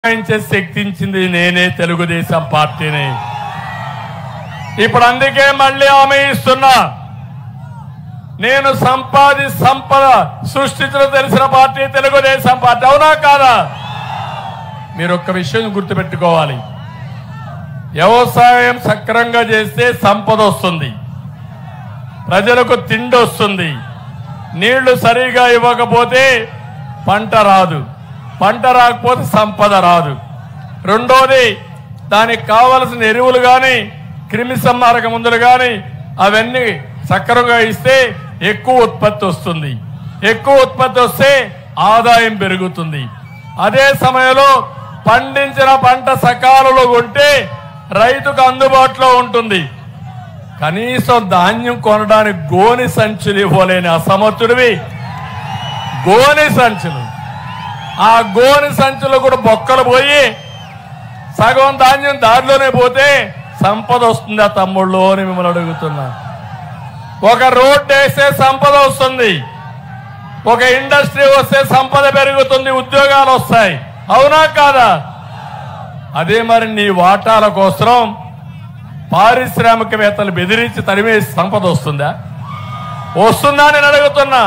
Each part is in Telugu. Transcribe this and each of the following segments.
సంపాదించే శక్తించింది నేనే తెలుగుదేశం పార్టీని ఇప్పుడు అందుకే మళ్ళీ హామీ ఇస్తున్నా నేను సంపాది సంపద సృష్టించడం తెలిసిన పార్టీ తెలుగుదేశం పార్టీ అవునా కాదా మీరు ఒక్క విషయం గుర్తుపెట్టుకోవాలి వ్యవసాయం సక్రంగా చేస్తే సంపద వస్తుంది ప్రజలకు తిండి వస్తుంది నీళ్లు సరిగా ఇవ్వకపోతే పంట రాదు పంట రాకపోతే సంపద రాదు రెండోది దానికి కావలసిన ఎరువులు కానీ క్రిమి సంహారక మందులు కానీ అవన్నీ సక్రమంగా ఇస్తే ఎక్కువ ఉత్పత్తి వస్తుంది ఎక్కువ ఉత్పత్తి వస్తే ఆదాయం పెరుగుతుంది అదే సమయంలో పండించిన పంట సకాలంలో కొంటే రైతుకు అందుబాటులో ఉంటుంది కనీసం ధాన్యం కొనడానికి గోని సంచులు ఇవ్వలేని అసమర్థుడివి గోని సంచులు ఆ గోని సంచులు కూడా బొక్కలు పోయి సగం ధాన్యం దారిలోనే పోతే సంపద వస్తుందా తమ్ముళ్ళు అని మిమ్మల్ని అడుగుతున్నా ఒక రోడ్ వేస్తే సంపద వస్తుంది ఒక ఇండస్ట్రీ వస్తే సంపద పెరుగుతుంది ఉద్యోగాలు వస్తాయి అవునా కాదా అదే మరి నీ వాటాల కోసం పారిశ్రామికవేత్తలు బెదిరించి తరిమే సంపద వస్తుందా వస్తుందా నేను అడుగుతున్నా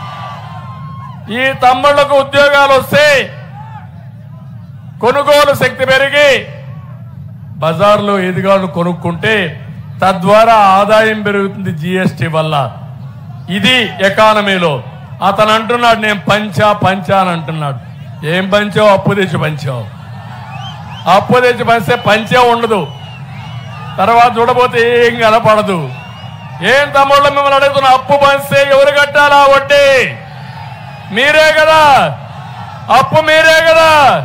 ఈ తమ్ముళ్లకు ఉద్యోగాలు వస్తే కొనుగోలు శక్తి పెరిగి బజార్లో ఎదుగాళ్ళు కొనుక్కుంటే తద్వారా ఆదాయం పెరుగుతుంది జిఎస్టి వల్ల ఇది ఎకానమీలో అతను అంటున్నాడు నేను పంచా పంచా అని అంటున్నాడు ఏం పంచావు అప్పు తెచ్చి పంచావు అప్పు తెచ్చి పంచితే పంచే ఉండదు తర్వాత చూడబోతే ఏం కనపడదు ఏం తమ్ముళ్ళు మిమ్మల్ని అడుగుతున్న అప్పు పంచితే ఎవరు కట్టాలా వడ్డీ మీరే కదా అప్పు మీరే కదా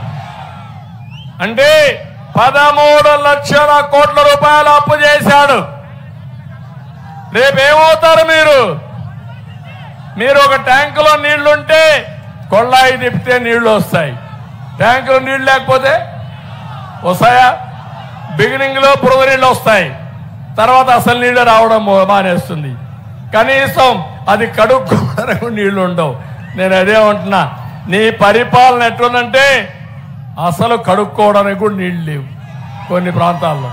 అంటే పదమూడు లక్షల కోట్ల రూపాయలు అప్పు చేశాడు రేపేమవుతారు మీరు మీరు ఒక ట్యాంకులో నీళ్లుంటే కొళ్ళాయి తిప్పితే నీళ్లు వస్తాయి ట్యాంకులో నీళ్లు లేకపోతే వస్తాయా బిగినింగ్ లో బురద నీళ్ళు వస్తాయి తర్వాత అసలు నీళ్లు రావడం మొ- మానేస్తుంది కనీసం అది కడుక్కోవడానికి నీళ్లు ఉండవు నేను అదే ఉంటున్నా నీ పరిపాలన ఎట్లుందంటే అసలు కడుక్కోవడానికి కూడా నీళ్లు లేవు కొన్ని ప్రాంతాల్లో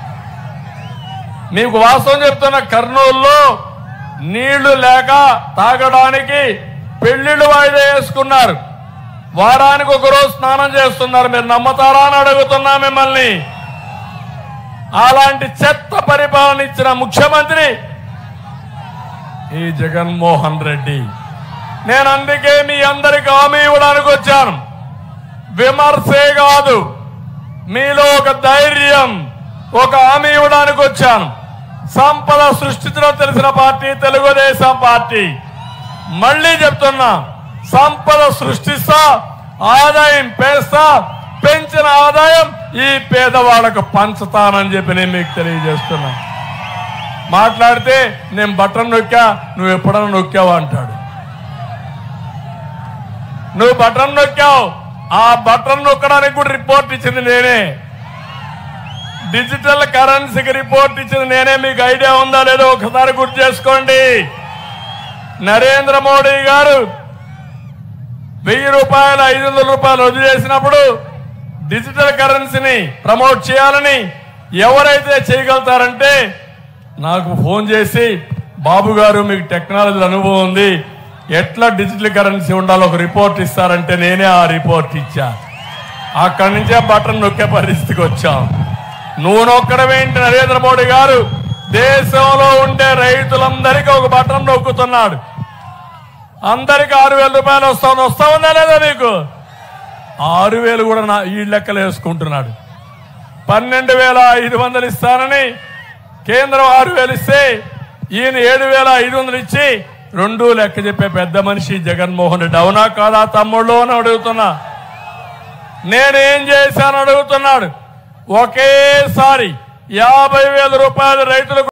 మీకు వాస్తవం చెప్తున్న కర్నూలులో నీళ్లు లేక తాగడానికి పెళ్లిళ్ళు వాయిదా వేసుకున్నారు వారానికి ఒక రోజు స్నానం చేస్తున్నారు మీరు నమ్మతారా అని అడుగుతున్నా మిమ్మల్ని అలాంటి చెత్త పరిపాలన ఇచ్చిన ముఖ్యమంత్రి ఈ జగన్మోహన్ రెడ్డి నేను అందుకే మీ అందరికి హామీ ఇవ్వడానికి వచ్చాను విమర్శే కాదు మీలో ఒక ధైర్యం ఒక హామీ ఇవ్వడానికి వచ్చాను సంపద సృష్టించడం తెలిసిన పార్టీ తెలుగుదేశం పార్టీ మళ్ళీ చెప్తున్నా సంపద సృష్టిస్తా ఆదాయం పేస్తా పెంచిన ఆదాయం ఈ పేదవాళ్లకు పంచుతానని చెప్పి నేను మీకు తెలియజేస్తున్నా మాట్లాడితే నేను బటన్ నొక్కా నువ్వు ఎప్పుడన్నా నొక్కావా అంటాడు నువ్వు బటన్ నొక్కావు ఆ బటన్ నొక్కడానికి కూడా రిపోర్ట్ ఇచ్చింది నేనే డిజిటల్ కరెన్సీకి రిపోర్ట్ ఇచ్చింది నేనే మీకు ఐడియా ఉందా లేదో ఒకసారి గుర్తు చేసుకోండి నరేంద్ర మోడీ గారు వెయ్యి రూపాయలు ఐదు వందల రూపాయలు వదిలేసినప్పుడు డిజిటల్ కరెన్సీని ప్రమోట్ చేయాలని ఎవరైతే చేయగలుగుతారంటే నాకు ఫోన్ చేసి బాబు గారు మీకు టెక్నాలజీ అనుభవం ఉంది ఎట్లా డిజిటల్ కరెన్సీ ఉండాలో ఒక రిపోర్ట్ ఇస్తారంటే నేనే ఆ రిపోర్ట్ ఇచ్చా అక్కడి నుంచే బటన్ నొక్కే పరిస్థితికి వచ్చాం నువ్వు నొక్కడమేంటి నరేంద్ర మోడీ గారు దేశంలో ఉండే రైతులందరికీ ఒక బటన్ నొక్కుతున్నాడు అందరికి ఆరు వేల రూపాయలు వస్తుంది వస్తా ఉందా లేదా మీకు ఆరు వేలు కూడా నా ఈ లెక్కలు వేసుకుంటున్నాడు పన్నెండు వేల ఐదు వందలు ఇస్తానని కేంద్రం ఆరు వేలు ఇస్తే ఈయన ఏడు వేల ఐదు వందలు ఇచ్చి రెండు లెక్క చెప్పే పెద్ద మనిషి జగన్మోహన్ రెడ్డి అవునా కాదా తమ్ముళ్ళు అని అడుగుతున్నా నేనేం చేశాను అడుగుతున్నాడు ఒకేసారి యాభై వేల రూపాయలు రైతులకు